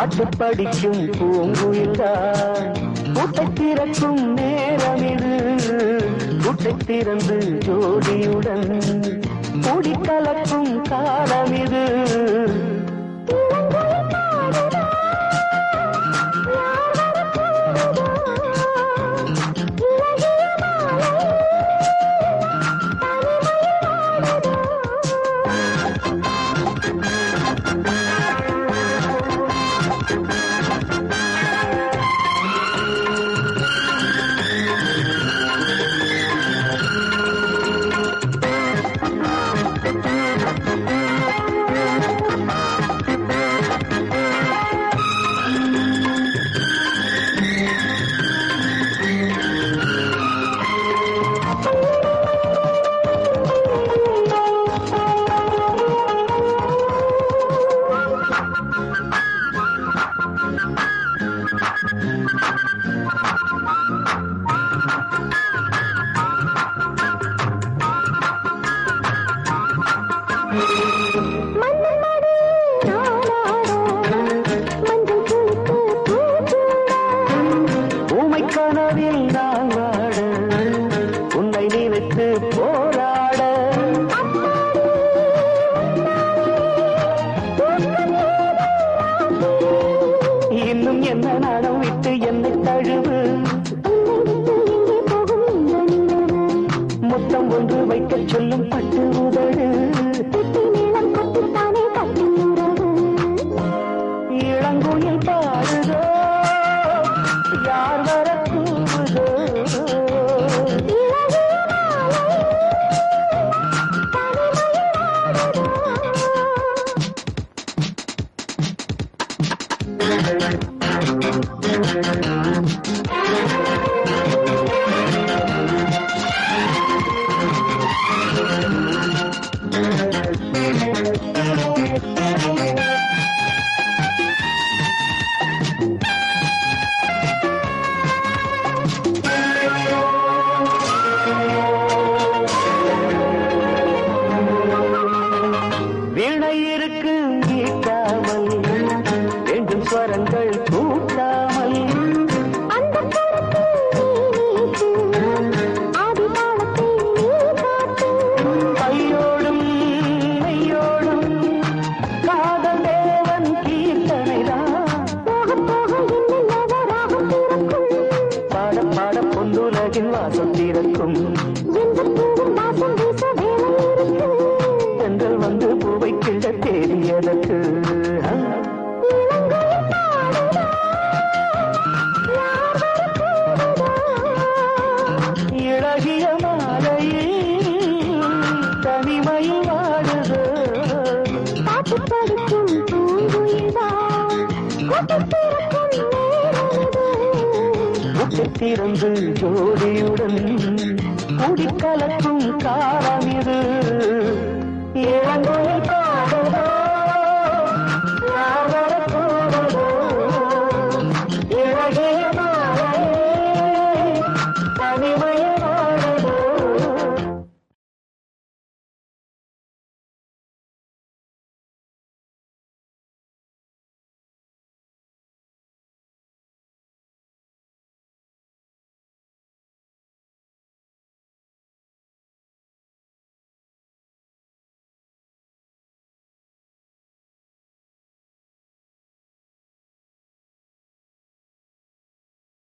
பாட்டு படிக்கும் பூங்குயில்தான் கூட்டை திறக்கும் நேரம் இது கூட்டை திறந்து ஜோடியுடன் கூடி கலக்கும் காலம் இது ஊமை கனவில் நான் வாட உன்னை நினைத்து போராட இன்னும் என்ன நாடம் விட்டு என்னை தழுவு முத்தம் ஒன்று வைக்கச் சொல்லும் பட்டு உதடு இளங்குயில் பாடுதோ யார் வர கூவுதோ வீணை இருக்கு நீட்டாமல் வேண்டும் ஸ்வரங்கள் கூட்டாமல் கையோடும் மெய்யோடும் காதல் தேவன் கீர்த்தனைதான் பாட பாட பொன்னுலகின் வாசம் திறக்கும் தென்றல் வந்து பூவை கிள்ள தேடியதற்கு ஆ. இழகிய மாலையில் தனிமையில் வாடுது பாட்டு படிக்கும் பூங்குயில்தான் கூட்டத்திற்கும் நேரமிது முட்டை திறந்து ஜோடியுடன் கூடி கலக்கும் காலம்